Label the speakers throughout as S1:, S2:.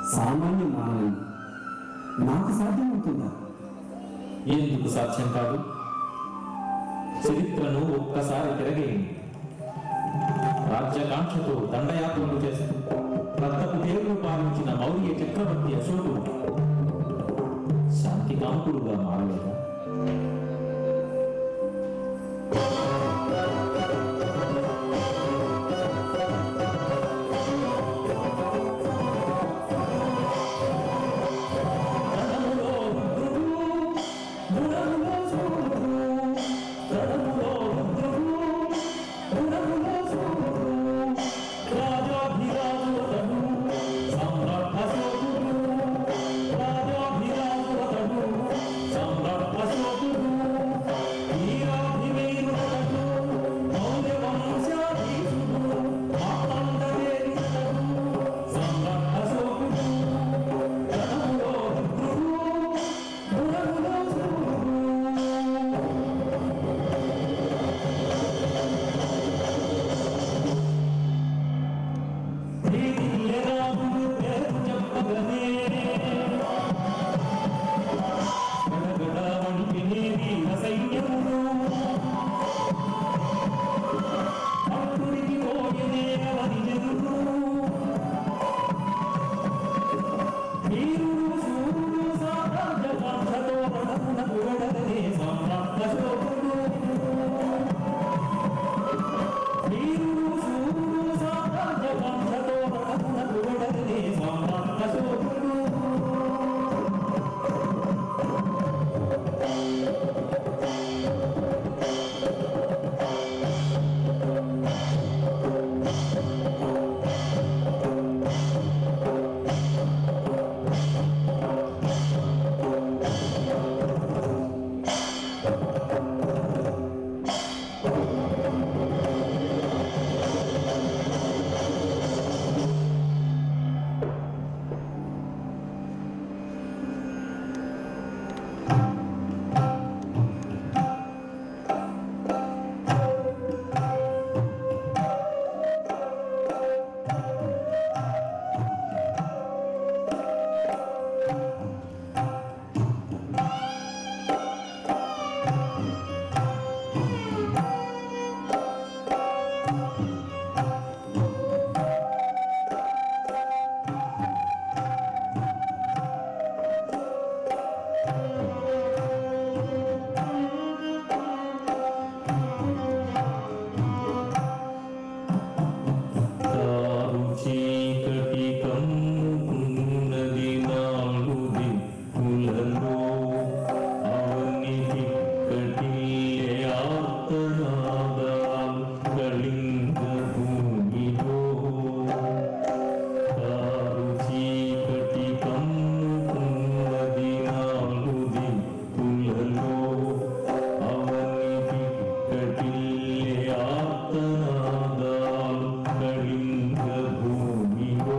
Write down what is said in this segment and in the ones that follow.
S1: సామాన్య మానవుని నాకు సాధ్యమవుతుందా
S2: ఎందుకు సాధ్యం కాదు చరిత్రను ఒక్కసారి తిరగేయండి రాజ్యకాంక్షతో దండయాత్రలు చేస్తూ రక్తపు దేవుడు పాలించిన మౌర్య చక్రవర్తి అశోకుడు శాంతి కాంకుడుగా మారలేదా రణములో రుద్రుడు, గుణములో సూర్యుడు, రణములో రుద్రుడు, గుణములో సూర్యుడు, రాజాభిరాజుడను, సమ్రాట్ అశోకుడు, రాజాభిరాజుడను, సమ్రాట్ అశోకుడు, వీరాభివీరుడను, మౌర్య వంశాధీశుడు, మార్తాండవేరుడను, సమ్రాట్ అశోకుడు, రణములో రుద్రుడు, గుణములో సూర్యుడు. ప్రీతియరాముడు పేరు చెప్పగనే గడగడ వణికినే వీర సైన్యమును భక్తుడికి పోయనే అవని జరుగు వీరుడు శూరుడు సామ్రాజ్య కాంక్షతో పడమున పురడనే సమ్రాట్ అశోకుడు వీరుడు శూరుడు సామ్రాజ్య కాంక్షతో పడమున పురడనే సమ్రాట్ అశోకుడు తారు చీకటి కమ్ముకున్నది నాలుగు దిక్కులలో అవని దిక్కటిల్లే ఆర్తనాదాలు కళింగ భూమిలో తారు చీకటి కమ్ముకున్నది నాలుగు దిక్కులలో అవని దిక్కటిల్లే ఆర్తనాదాలు కళింగ భూమిలో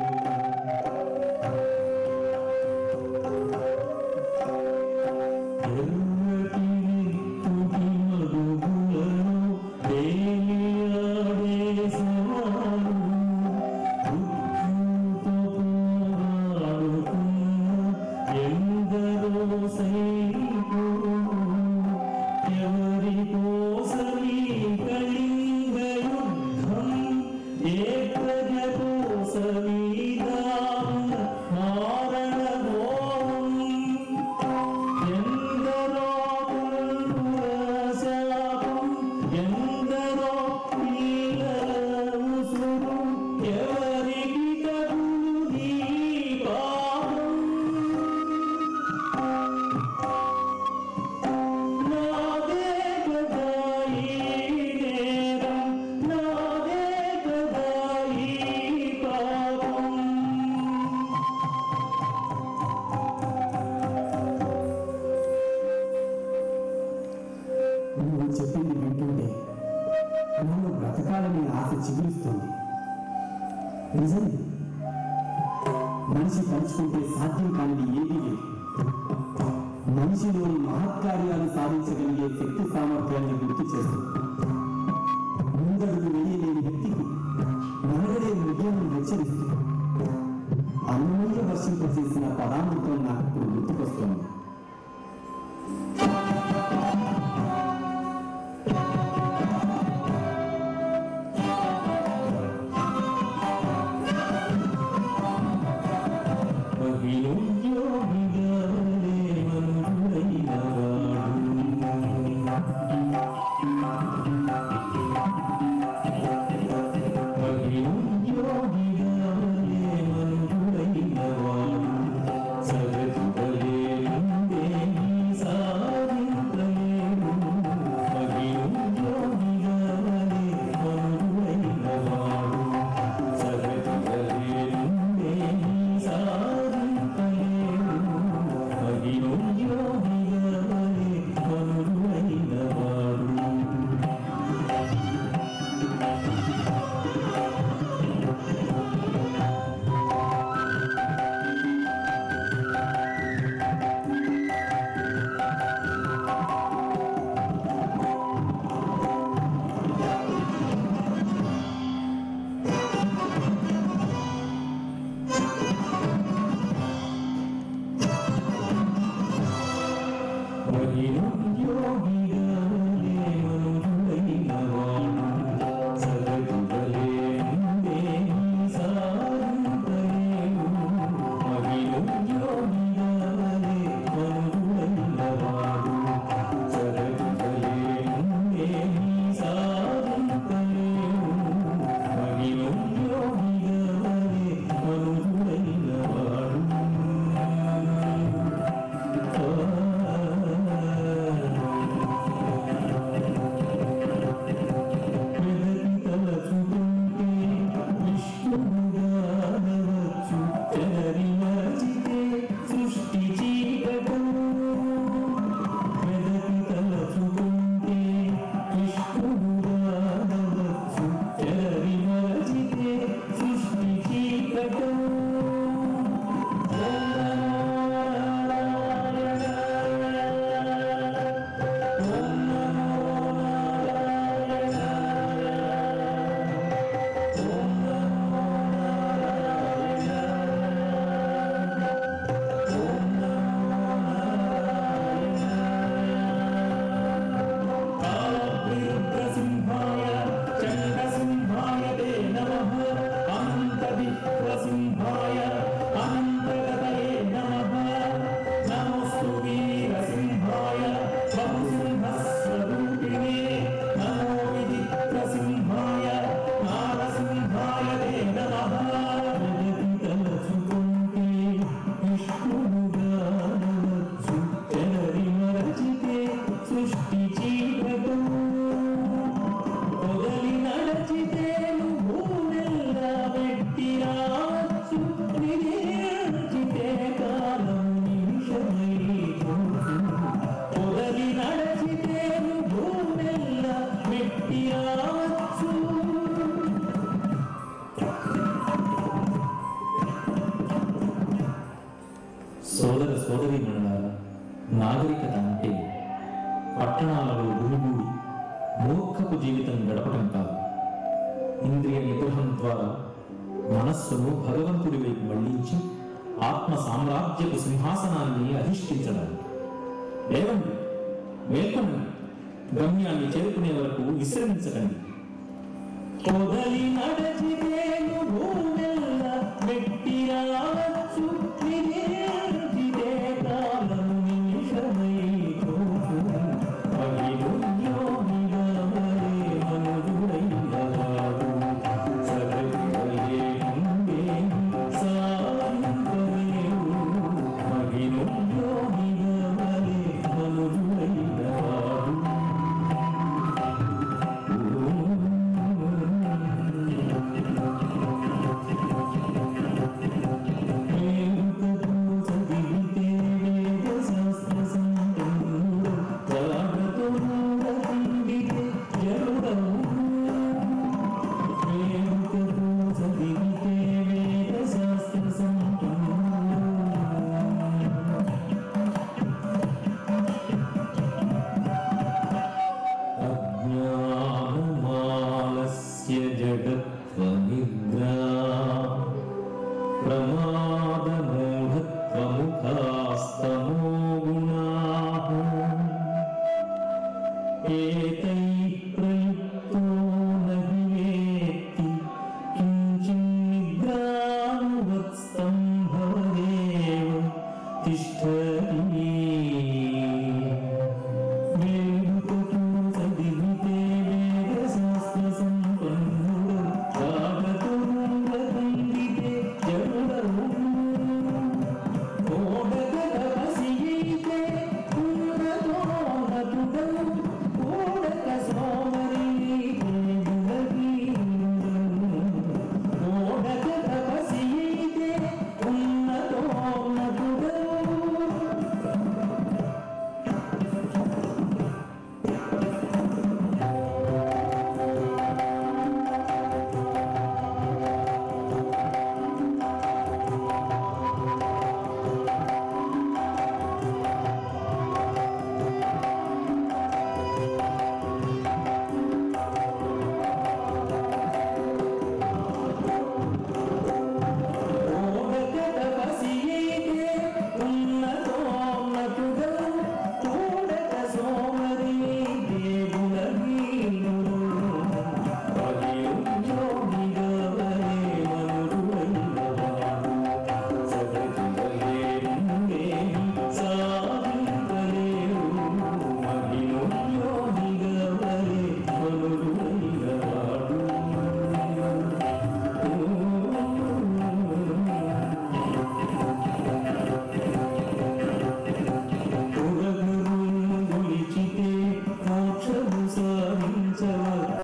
S2: ఎవరి కోసమీ కళింగ యుద్ధం ఏ ప్రజ కోసమీ దారుణ మారణ ఘోరం ఎందరో పురుష శాపం ఎందరో పిల్లల ఉసురు ఎవరికి తగులు నీ పాపం నాదే కదా ఈ నేరం నాదే కదా ఈ పాపం
S1: నువ్వు చెప్పింది వింటుంటే నన్ను బ్రతకాలని ఆశ చిగురిస్తుంది నిజమే మనిషి తలుచుకుంటే సాధ్యం కానిది ఏదీ లేదు మనిషిలోని మహత్కార్యాలు సాధించగలిగే శక్తి సామర్థ్యాన్ని గుర్తు చేస్తుంది ముందడుగు వేయలేని వ్యక్తికి మనగడే విజయాన్ని హెచ్చరిస్తుంది అన్నమయ్య పరవశింపజేసిన పదామృతం నాకు ఇప్పుడు గుర్తుకొస్తోంది
S2: కాళభైరవసింహాయ చండసింహాయ తే నమః అనంతవిక్రసింహాయ అనంతగతయే నమః నమోస్తు వీరసింహాయ బహుసింహస్వరూపిణే నమో విదిత్రసింహాయ నారసింహాయ తే నమః తలచుకుంటే విష్ణువుగా నవచ్చు జనరి మరచితే సృష్టి చీకటం పొగలి నడచితే భూమెల్ల పెట్టి రావచ్చు నిలిచితే కాలం నిమిషమై కూర్చు పొగలి నడచితే భూమెల్ల పెట్టి రావచ్చు సోదర సోదరి నాగరికత అంటే పట్టణాలలో గుమిగూడి మూర్ఖపు జీవితం గడపడం కాదు ఇంద్రియ నిగ్రహం ద్వారా మనస్సును భగవంతుడి వైపు మళ్లించి ఆత్మ సామ్రాజ్యపు సింహాసనాన్ని అధిష్ఠించడం లేవండి మేల్కొనండి గమ్యాన్ని చేరుకునే వరకు విశ్రమించకండి పొదలి నడచితేను భూమెల్ల వెట్టి రావచ్చు నిలిచితే కాలం నిమిషమై కూచు మహిళోగిగా మరే మనుజుడైనవాడు సగతివలే ఉండే సాయంత్రమేవు మహిళోగిగా మరే మనుజుడైనవాడు ఓ హస్తం